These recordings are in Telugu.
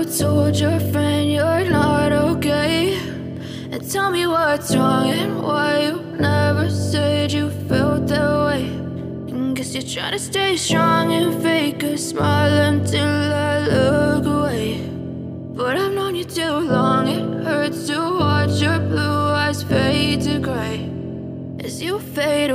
told your friend you're not okay? And tell me what's wrong and why you never said you felt that way. And guess you're trying to stay strong and fake a smile until I look away. But I've known you too long, it hurts to watch your blue eyes fade to gray as you fade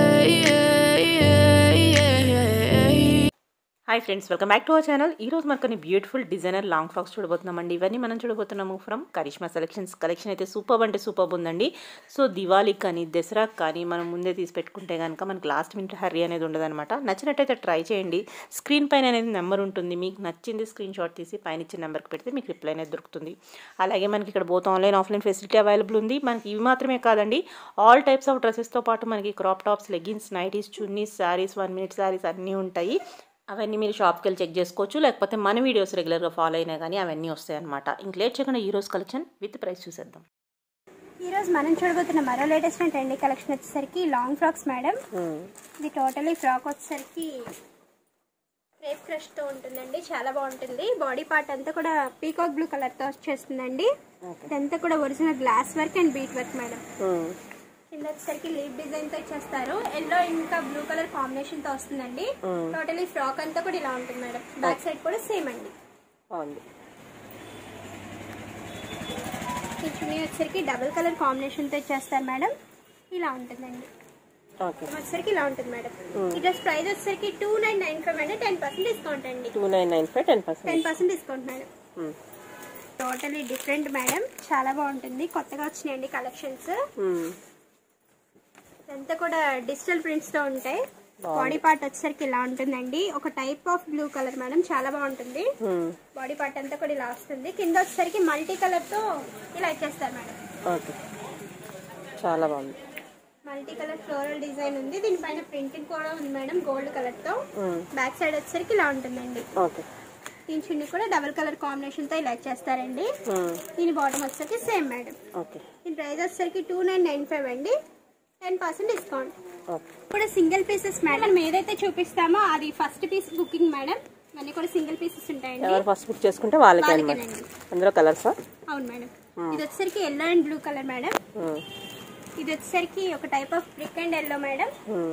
away. Hi friends welcome back to our channel ఈ రోజు మనకు కొన్ని బ్యూటిఫుల్ డిజైనర్ లాంగ్ ఫ్రాక్స్ చూడబోతున్నామండి ఇవన్నీ మనం చూడబోతున్నాము ఫ్రమ్ కరిష్మా సెలెక్షన్స్ కలెక్షన్ అయితే సూపర్ అంటే సూపర్ ఉందండి సో దివాళీకి కానీ దసరాకి కానీ మనం ముందే తీసి పెట్టుకుంటే కనుక మనకి లాస్ట్ మినిట్ హర్రీ అనేది ఉండదన్నమాట నచ్చినట్టయితే ట్రై చేయండి స్క్రీన్ పైన అనేది నెంబర్ ఉంటుంది మీకు నచ్చింది స్క్రీన్ షాట్ తీసి పైన ఇచ్చిన నెంబర్కి పెడితే మీకు రిప్లై అనేది దొరుకుతుంది అలాగే మనకి ఇక్కడ both online offline facility available ఉంది మనకి ఇవి మాత్రమే కాదండి ఆల్ టైప్స్ ఆఫ్ డ్రెస్సెస్తో పాటు మనకి crop tops leggings nighties chunnis saris one minute saris అన్నీ ఉంటాయి అవన్నీ మీరు షాప్కి వెళ్ళి చెక్ చేసుకోవచ్చు లేకపోతే మన వీడియోస్ రెగ్యులర్గా ఫాలో అయినా కానీ అవన్నీ వస్తాయి అనమాట ఇంక లేట్ చేయకుండా ఈ రోజు కలెక్షన్ విత్ ప్రైస్ చూసేద్దాం ఈరోజు మనం చూడబోతున్న మరో లేటెస్ట్ ట్రెండీ కలెక్షన్ వచ్చేసరికి లాంగ్ ఫ్రాక్స్ మేడం ఇది టోటలీ ఫ్రాక్ వచ్చేసరికి రేప్ క్రష్తో ఉంటుందండి చాలా బాగుంటుంది బాడీ పార్ట్ అంతా కూడా పీకాక్ బ్లూ కలర్తో వచ్చేస్తుందండి ఇదంతా కూడా original glass work and bead work madam కింద వచ్చేసరికి లీవ్ డిజైన్ తో ఇచ్చేస్తారు ఎల్లో ఇంకా బ్లూ కలర్ కాంబినేషన్ తో వస్తుందండి టోటలీ ఫ్రాక్ అంతా కూడా ఇలా ఉంటుంది మేడం బ్యాక్ సైడ్ కూడా సేమ్ అండి బాగుంది ఈ చున్నీ వచ్చేసరికి డబుల్ కలర్ కాంబినేషన్ తో ఇచ్చేస్తారు మేడం ఇలా ఉంటుందండి ఓకే వచ్చేసరికి ఇలా ఉంటుంది మేడం ఈ డ్రెస్ ప్రైస్ వచ్చేసరికి టూ నైన్ నైన్ ఫైవ్ అండి టెన్ పర్సెంట్ డిస్కౌంట్ అండి two nine nine five ten ten percent percent discount madam totally different madam చాలా బాగుంటుంది కొత్తగా వచ్చినాయండి కలెక్షన్స్ ఇదంతా కూడా డిజిటల్ ప్రింట్స్ తో ఉంటాయి బాడీ పార్ట్ వచ్చేసరికి ఇలా ఉంటుందండి ఒక type of blue colour madam చాలా బాగుంటుంది బాడీ పార్ట్ అంతా కూడా ఇలా వస్తుంది కింద వచ్చేసరికి మల్టీ కలర్ తో ఇలా ఇచ్చేస్తారు మేడం ఓకే చాలా బాగుంది మల్టీ కలర్ ఫ్లోరల్ డిజైన్ ఉంది దీనిపైన ప్రింటింగ్ కూడా ఉంది మేడం గోల్డ్ కలర్ తో బ్యాక్ సైడ్ వచ్చేసరికి ఇలా ఉంటుందండి ఓకే దీని చున్నీ కూడా డబుల్ కలర్ కాంబినేషన్ తో ఇలా ఇచ్చేస్తారండి దీని బాటమ్ వచ్చేసరికి సేమ్ మేడం ఓకే దీని ప్రైస్ వచ్చేసరికి టూ నైన్ నైన్ ఫైవ్ అండి టెన్ పర్సెంట్ డిస్కౌంట్ ఓకే ఇప్పుడు సింగిల్ పీసెస్ మేడం మనం ఏదైతే చూపిస్తామో అది ఫస్ట్ పీస్ బుకింగ్ మేడం ఇవన్నీ కూడా సింగిల్ పీసెస్ ఉంటాయండి ఎవరు ఫస్ట్ బుక్ చేసుకుంటే వాళ్ళకి అనమాట వాళ్ళకేనండి. అందులో కలర్సా అవును మేడం ఇది వచ్చేసరికి yellow and blue colour madam ఇది వచ్చేసరికి ఒక type of brick and yellow madam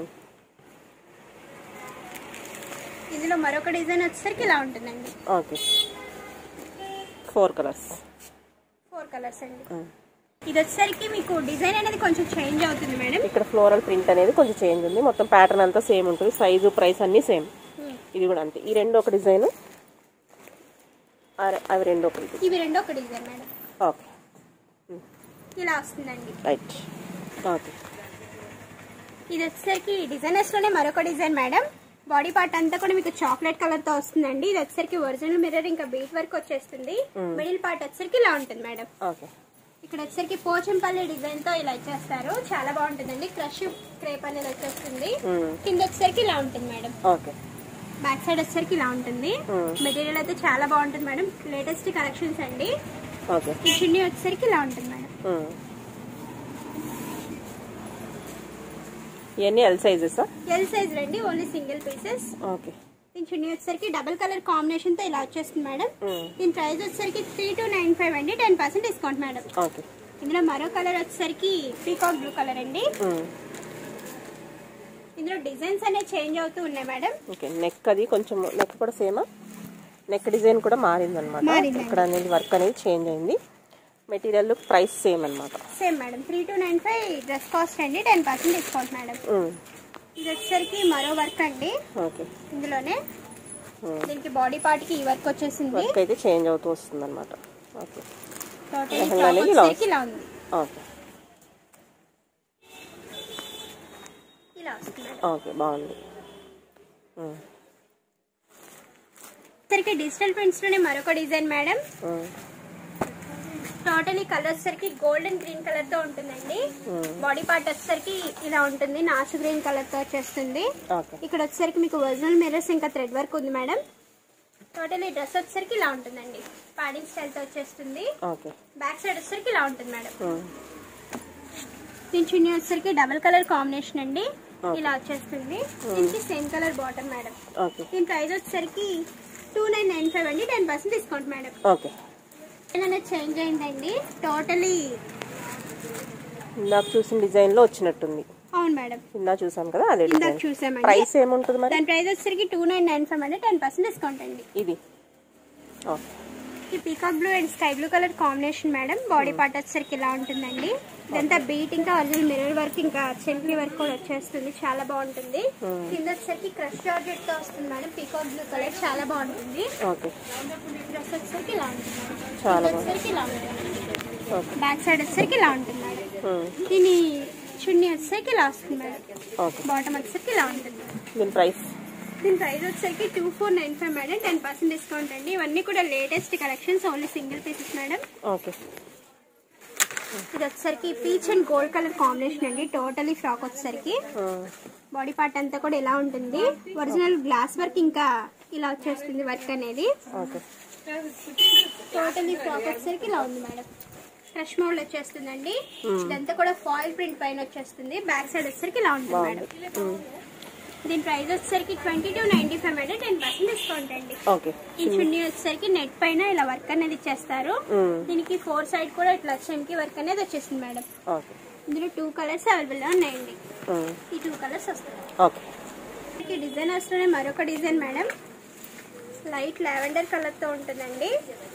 ఇందులో మరొక డిజైన్ వచ్చేసరికి ఇలా ఉంటుందండి okay four colours four colours అండి ఇది వచ్చేసరికి మీకు డిజైన్ అనేది కొంచెం చేంజ్ అవుతుంది మేడం ఇక్కడ ఫ్లోరల్ ప్రింట్ అనేది కొంచెం చేంజ్ ఉంది మొత్తం ప్యాటర్న్ అంతా సేమ్ ఉంటుంది సైజు ప్రైస్ అన్నీ సేమ్ ఇది కూడా అంతే ఈ రెండు ఒక డిజైన్ అవి రెండు ఒక డిజైన్ ఇవి రెండు ఒక డిజైన్ మేడం ఓకే ఇలా వస్తుందండి రైట్ ఓకే ఇది వచ్చేసరికి డిజైనర్స్ లోనే మరొక డిజైన్ మేడం బాడీ పార్ట్ అంతా కూడా మీకు చాక్లెట్ కలర్ తో వస్తుందండి ఇది వచ్చేసరికి ఒరిజినల్ మిర్రర్ ఇంకా బీట్ వర్క్ వచ్చేస్తుంది మిడిల్ పార్ట్ వచ్చేసరికి ఇలా ఉంటుంది మేడం ఓకే ఇక్కడ వచ్చేసరికి పోచంపల్లి డిజైన్ తో ఇలా ఇచ్చేస్తారు చాలా బాగుంటుందండి క్రష్ క్రేప్ అనేది వచ్చేస్తుంది కింద వచ్చేసరికి ఇలా ఉంటుంది మేడం ఓకే బ్యాక్ సైడ్ వచ్చేసరికి ఇలా ఉంటుంది మెటీరియల్ అయితే చాలా బాగుంటుంది మేడం లేటెస్ట్ కలెక్షన్స్ అండి ఓకే ఈ చున్నీ వచ్చేసరికి ఇలా ఉంటుంది మేడం ఇవన్నీ ఎల్ సైజెసా ఎల్ సైజ్ రండి ఓన్లీ సింగిల్ పీసెస్ ఓకే దీని చున్నీ వచ్చేసరికి డబుల్ కలర్ కాంబినేషన్ తో ఇలా వచ్చేస్తుంది మేడం దీని ప్రైస్ వచ్చేసరికి త్రీ టు నైన్ ఫైవ్ అండి ten percent discount madam okay ఇందులో మరో కలర్ వచ్చేసరికి పీకాక్ బ్లూ కలర్ అండి ఇందులో డిజైన్స్ అనేవి చేంజ్ అవుతూ ఉన్నాయి మేడం ఓకే నెక్ అది కొంచెం నెక్ కూడా సేమా నెక్ డిజైన్ కూడా మారింది అనమాట మారిందండి. ఇక్కడ అనేది వర్క్ అనేది చేంజ్ అయింది మెటీరియల్ ప్రైస్ సేమ్ అనమాట same madam three two nine five dress cost అండి టెన్ పర్సెంట్ డిస్కౌంట్ మేడం ఇది వచ్చేసరికి మరో వర్క్ అండి ఓకే ఇందులోనే దీనికి బాడీ పార్ట్ కి ఈ వర్క్ వచ్చేసింది వర్క్ అయితే చేంజ్ అవుతూ వస్తుంది అనమాట ఓకే టోటల్ లెహంగా అనేది ఇలా వచ్చేసరికి ఇలా ఉంది ఓకే ఇలా వస్తుంది మేడం ఓకే బాగుంది ఉమ్, వచ్చేసరికి డిజిటల్ ప్రింట్స్ లోనే మరొక డిజైన్ మేడం ఉమ్, టోటల్ ఈ కలర్ వచ్చేసరికి గోల్డెన్ గ్రీన్ కలర్ తో ఉంటుందండి బాడీ పార్ట్ వచ్చేసరికి ఇలా ఉంటుంది నాచు గ్రీన్ కలర్ తో వచ్చేస్తుంది ఓకే ఇక్కడ వచ్చేసరికి మీకు ఒరిజినల్ మిర్రర్స్ ఇంకా థ్రెడ్ వర్క్ ఉంది మేడం టోటల్ ఈ డ్రెస్ వచ్చేసరికి ఇలా ఉంటుందండి పాడింగ్ స్టైల్ తో వచ్చేస్తుంది ఓకే బ్యాక్ సైడ్ వచ్చేసరికి ఇలా ఉంటుంది మేడం ఉమ్, దీని చున్నీ వచ్చేసరికి డబుల్ కలర్ కాంబినేషన్ అండి ఇలా వచ్చేస్తుంది దీనికి same colour bottom madam okay దీని ప్రైస్ వచ్చేసరికి టూ నైన్ నైన్ ఫైవ్ అండి ten percent discount madam okay అనేది చేంజ్ అయిందండి టోటలీ ఇందాక చూసిన డిజైన్లో వచ్చినట్టుంది అవును మేడం ఇందా చూసాం కదా అదే ఇందాక డిజైన్ చూసామండి ప్రైస్ ఏముంటుంది మరి దాని ప్రైస్ వచ్చేసరికి టూ నైన్ నైన్ ఫైవ్ అండి టెన్ పర్సెంట్ డిస్కౌంట్ అండి ఇది ఓకే ఈ peacock blue and sky blue colour combination madam body part వచ్చేసరికి ఇలా ఉంటుందండి ఇదంతా బీట్ ఇంకా ఒరిజినల్ మిర్రర్ వర్క్ ఇంకా చెంపి వర్క్ కూడా వచ్చేస్తుంది చాలా బాగుంటుంది కింద వచ్చేసరికి క్రష్ జార్జెట్ తో వస్తుంది మేడం పీకాక్ బ్లూ కలర్ చాలా బాగుంటుంది ఓకే డ్రెస్ వచ్చేసరికి ఇలా ఉంటుంది మేడం. చాలా కింద బాగుంది వచ్చేసరికి ఇలా ఉంటుంది ఓకే బ్యాక్ సైడ్ వచ్చేసరికి ఇలా ఉంటుంది మేడం దీని చున్నీ వచ్చేసరికి ఇలా వస్తుంది మేడం ఓకే బాటమ్ వచ్చేసరికి ఇలా ఉంటుంది దీని ప్రైస్ దీని ప్రైస్ వచ్చేసరికి two four nine five madam ten percent discount అండి ఇవన్నీ కూడా latest collections only single pieces madam okay ఇది వచ్చేసరికి peach and gold colour combination అండి టోటలీ ఫ్రాక్ వచ్చేసరికి బాడీ పార్ట్ అంతా కూడా ఇలా ఉంటుంది ఒరిజినల్ గ్లాస్ వర్క్ ఇంకా ఇలా వచ్చేస్తుంది వర్క్ అనేది ఓకే టోటలీ ఫ్రాక్ వచ్చేసరికి ఇలా ఉంది మేడం క్రష్ మోడల్ వచ్చేస్తుందండి ఇదంతా కూడా ఫాయిల్ ప్రింట్ పైన వచ్చేస్తుంది బ్యాక్ సైడ్ వచ్చేసరికి ఇలా ఉంటుంది మేడం దీని ప్రైస్ వచ్చేసరికి twenty two ninety five madam ten percent discount అండి ఓకే ఈ చున్నీ వచ్చేసరికి నెట్ పైన ఇలా వర్క్ అనేది ఇచ్చేస్తారు దీనికి ఫోర్ సైడ్ కూడా ఇట్లా చెంకి వర్క్ అనేది వచ్చేసింది మేడం ఓకే ఇందులో టూ కలర్స్ అవైలబుల్ గా ఉన్నాయండి ఈ టూ కలర్స్ వస్తాయి ఓకే ఈ డిజైనర్స్ లోనే మరొక design madam light lavender colour తో ఉంటుందండి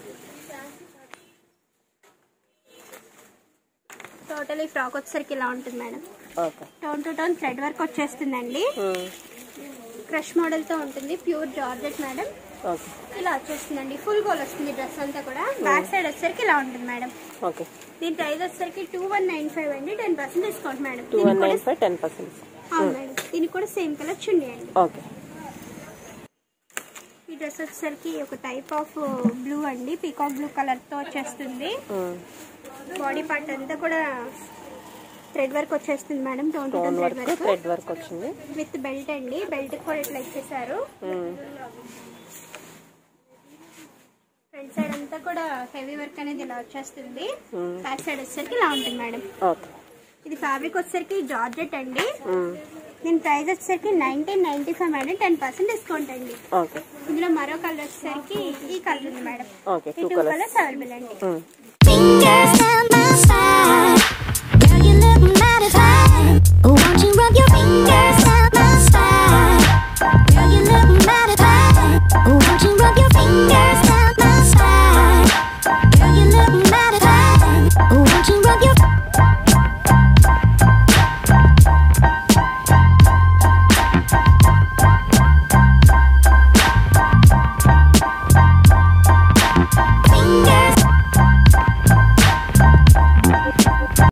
టోటలీ ఫ్రాక్ వచ్చేసరికి ఇలా ఉంటుంది madam okay tone to tone thread work వచ్చేస్తుందండి క్రష్ మోడల్ తో ఉంటుంది ప్యూర్ జార్జెట్ మేడం ఓకే ఇలా వచ్చేస్తుందండి ఫుల్ గోల్ వస్తుంది డ్రెస్ అంతా కూడా బ్యాక్ సైడ్ వచ్చేసరికి ఇలా ఉంటుంది మేడం ఓకే దీని ప్రైస్ వచ్చేసరికి టూ వన్ నైన్ ఫైవ్ అండి ten percent discount madam two దీనికి వన్ కూడా నైన్ ఫైవ్ టెన్ పర్సెంట్ అవును మేడం దీనికి కూడా సేమ్ కలర్ చున్నీ అండి ఓకే ఈ డ్రెస్ వచ్చేసరికి ఒక టైప్ ఆఫ్ బ్లూ అండి పీకాక్ బ్లూ కలర్ తో వచ్చేస్తుంది బాడీ పార్ట్ అంతా కూడా థ్రెడ్ వర్క్ వచ్చేస్తుంది madam tone to tone tone thread work work thread work వచ్చింది విత్ బెల్ట్ అండి బెల్ట్ కూడా ఇట్లా ఇచ్చేసారు ఫ్రంట్ సైడ్ అంతా కూడా హెవీ వర్క్ అనేది ఇలా వచ్చేస్తుంది బ్యాక్ సైడ్ వచ్చేసరికి ఇలా ఉంటుంది మేడం ఓకే ఇది ఫ్యాబ్రిక్ వచ్చేసరికి జార్జెట్ అండి దీని ప్రైస్ వచ్చేసరికి nineteen ninety five madam ten percent discount అండి ఓకే ఇందులో మరో కలర్ వచ్చేసరికి ఈ కలర్ ఉంది మేడం ఓకే ఈ two two colours colours available అండి Fingers and